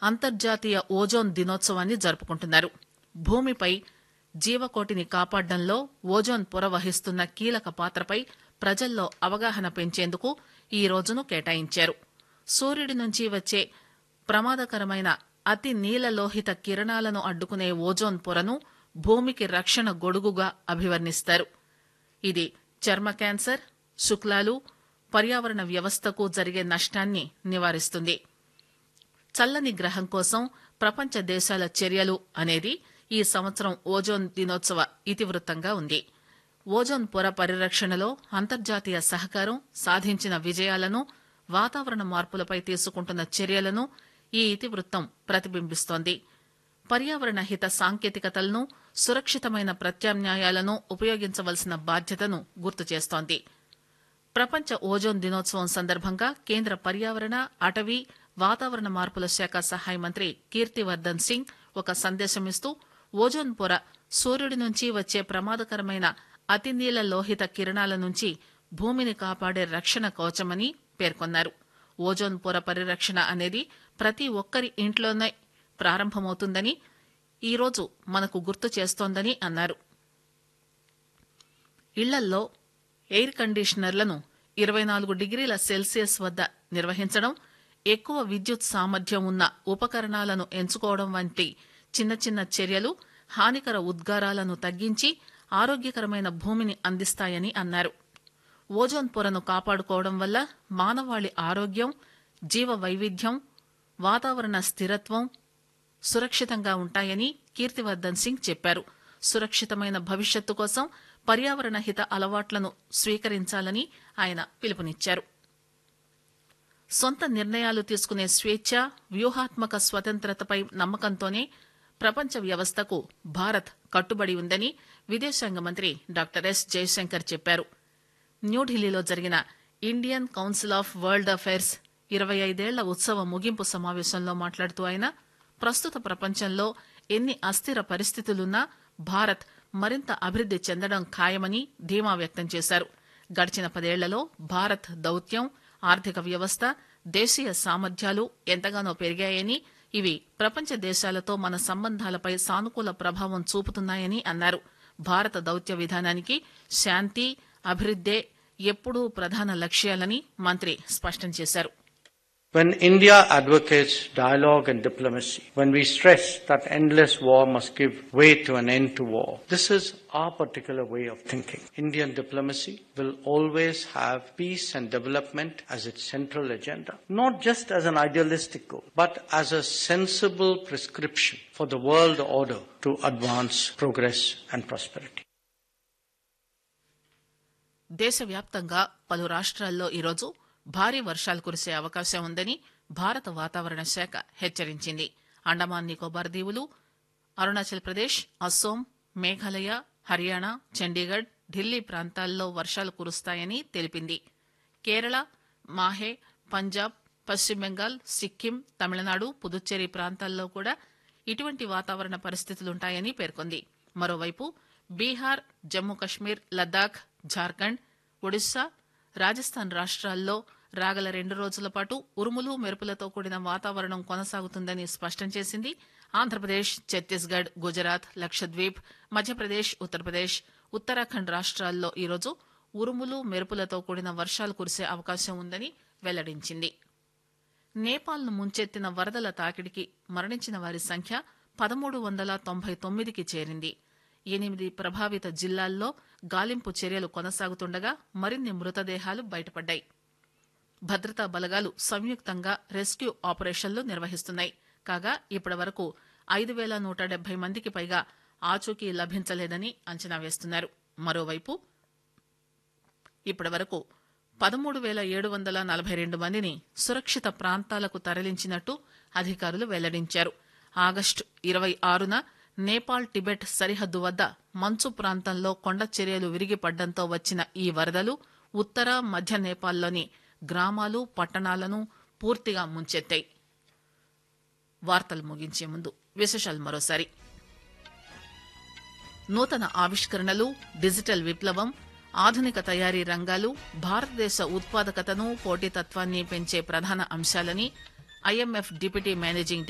అంతర్జాతీయ ఓజోన్ దినోత్సవాన్ని జరుపుకుంటున్నారు భూమిపై జీవకోటిని కాపాడడంలో ఓజోన్ పొర వహిస్తున్న కీలక పాత్రపై ప్రజల్లో అవగాహన పెంచేందుకు ఈ రోజును కేటాయించారు సూర్యుడి నుంచి వచ్చే ప్రమాదకరమైన అతి నీలలోహిత కిరణాలను అడ్డుకునే ఓజోన్ పొరను భూమికి రక్షణ గొడుగుగా అభివర్ణిస్తారు ఇది చర్మ క్యాన్సర్ శుక్లాలు పర్యావరణ వ్యవస్థకు జరిగే నష్టాన్ని నివారిస్తుంది చల్లని గ్రహం కోసం ప్రపంచ దేశాల చర్యలు అనేది ఈ సంవత్సరం ఓజోన్ దినోత్సవ ఇతివృత్తంగా ఉంది ఓజోన్ పొర పరిరక్షణలో అంతర్జాతీయ సహకారం సాధించిన విజయాలను వాతావరణ మార్పులపై తీసుకుంటున్న చర్యలను ఈ ఇతివృత్తం ప్రతిబింబిస్తోంది పర్యావరణ హిత సాంకేతికతలను సురక్షితమైన ప్రత్యామ్నాయాలను ఉపయోగించవలసిన బాధ్యతను గుర్తు చేస్తోంది ప్రపంచ ఓజోన్ దినోత్సవం సందర్భంగా కేంద్ర పర్యావరణ అటవీ వాతావరణ మార్పుల శాఖ సహాయ మంత్రి కీర్తివర్దన్ సింగ్ ఒక సందేశమిస్తూ ఓజోన్ పొర సూర్యుడి నుంచి వచ్చే ప్రమాదకరమైన అతినీల లోహిత కిరణాల నుంచి భూమిని కాపాడే రక్షణ కవచమని పేర్కొన్నారు ఓజోన్ పొర పరిరక్షణ అనేది ప్రతి ఒక్కరి ఇంట్లోనే ప్రారంభమవుతుందని ఈరోజు మనకు గుర్తు చేస్తోందని అన్నారు ఇళ్లల్లో ఎయిర్ కండిషనర్లను ఇరవై నాలుగు డిగ్రీల సెల్సియస్ వద్ద నిర్వహించడం ఎక్కువ విద్యుత్ సామర్థ్యం ఉన్న ఉపకరణాలను ఎంచుకోవడం వంటి చిన్న చిన్న చర్యలు హానికర ఉద్గారాలను తగ్గించి ఆరోగ్యకరమైన భూమిని అందిస్తాయని అన్నారు ఓజోన్ పొరను కాపాడుకోవడం వల్ల మానవాళి ఆరోగ్యం జీవ వైవిధ్యం వాతావరణ స్థిరత్వం సురక్షితంగా ఉంటాయని కీర్తివర్దన్ సింగ్ చెప్పారు సురక్షితమైన భవిష్యత్తు కోసం పర్యావరణ హిత అలవాట్లను స్వీకరించాలని ఆయన పిలుపునిచ్చారు సొంత నిర్ణయాలు తీసుకునే స్వేచ్ఛ వ్యూహాత్మక స్వతంత్రతపై నమ్మకంతోనే ప్రపంచ వ్యవస్థకు భారత్ కట్టుబడి ఉందని విదేశాంగ మంత్రి డాక్టర్ ఎస్ జయశంకర్ చెప్పారు న్యూఢిల్లీలో జరిగిన Indian council of world affairs ఇరవై ఐదేళ్ల ఉత్సవ ముగింపు సమావేశంలో మాట్లాడుతూ ఆయన ప్రస్తుత ప్రపంచంలో ఎన్ని అస్థిర పరిస్థితులున్నా భారత్ మరింత అభివృద్ది చెందడం ఖాయమని ధీమా వ్యక్తం చేశారు గడిచిన పదేళ్లలో భారత్ దౌత్యం ఆర్థిక వ్యవస్థ దేశీయ సామర్థ్యాలు ఎంతగానో పెరిగాయని ఇవి ప్రపంచ దేశాలతో మన సంబంధాలపై సానుకూల ప్రభావం చూపుతున్నాయని అన్నారు భారత దౌత్య విధానానికి శాంతి అభివృద్దే ఎప్పుడూ ప్రధాన లక్ష్యాలని మంత్రి స్పష్టం చేశారు When India advocates dialogue and diplomacy, when we stress that endless war must give way to an end to war, this is our particular way of thinking. Indian diplomacy will always have peace and development as its central agenda, not just as an idealistic goal, but as a sensible prescription for the world order to advance progress and prosperity. దేశవ్యాప్తంగా పలు రాష్ట్రాల్లో ఈరోజు భారీ వర్షాలు కురిసే అవకాశం ఉందని భారత వాతావరణ శాఖ హెచ్చరించింది అండమాన్ నికోబార్ దీవులు అరుణాచల్ ప్రదేశ్ అస్సోం మేఘాలయ హర్యానా చండీగఢ్ ఢిల్లీ ప్రాంతాల్లో వర్షాలు కురుస్తాయని తెలిపింది కేరళ మాహే పంజాబ్ పశ్చిమ బెంగాల్ సిక్కిం తమిళనాడు పుదుచ్చేరి ప్రాంతాల్లో కూడా ఇటువంటి వాతావరణ పరిస్థితులుంటాయని పేర్కొంది మరోవైపు బీహార్ జమ్మూ కశ్మీర్ లద్దాఖ్ జార్ఖండ్ ఒడిశా రాజస్థాన్ రాష్ట్రాల్లో రాగల రెండు రోజుల పాటు ఉరుములు మెరుపులతో కూడిన వాతావరణం కొనసాగుతుందని స్పష్టం చేసింది ఆంధ్రప్రదేశ్ ఛత్తీస్గఢ్ గుజరాత్ లక్షద్వీప్ మధ్యప్రదేశ్ ఉత్తరప్రదేశ్ ఉత్తరాఖండ్ రాష్ట్రాల్లో ఈరోజు ఉరుములు మెరుపులతో కూడిన వర్షాలు కురిసే అవకాశం ఉందని వెల్లడించింది నేపాల్ను ముంచెత్తిన వరదల తాకిడికి మరణించిన వారి సంఖ్య పదమూడు వందల తొంభై తొమ్మిదికి చేరింది ఎనిమిది ప్రభావిత జిల్లాల్లో గాలింపు చర్యలు కొనసాగుతుండగా మరిన్ని మృతదేహాలు బయటపడ్డాయి భద్రతా బలగాలు సంయుక్తంగా రెస్క్యూ ఆపరేషన్లు నిర్వహిస్తున్నాయి కాగా ఇప్పటి వరకు ఐదు వేల నూట డెబ్బై మందికి పైగా ఆచూకీ లభించలేదని అంచనా వేస్తున్నారు మరోవైపు ఇప్పటి వరకు పదమూడు వేల ఏడు వందల నలభై రెండు మందిని సురక్షిత ప్రాంతాలకు తరలించినట్టు అధికారులు వెల్లడించారు ఆగస్టు ఇరవై ఆరున నేపాల్ టిబెట్ సరిహద్దు వద్ద మంచు ప్రాంతంలో కొండ చర్యలు విరిగిపడ్డంతో వచ్చిన ఈ వరదలు ఉత్తర మధ్య నేపాల్లోని గ్రామాలు పట్టణాలను పూర్తిగా ముంచెత్తాయి వార్తలు ముగించే ముందు విశేషాలు మరోసారి నూతన ఆవిష్కరణలు డిజిటల్ విప్లవం ఆధునిక తయారీ రంగాలు భారతదేశ ఉత్పాదకతను పోటీతత్వాన్ని పెంచే ప్రధాన అంశాలని ఐఎంఎఫ్ డిప్యూటీ మేనేజింగ్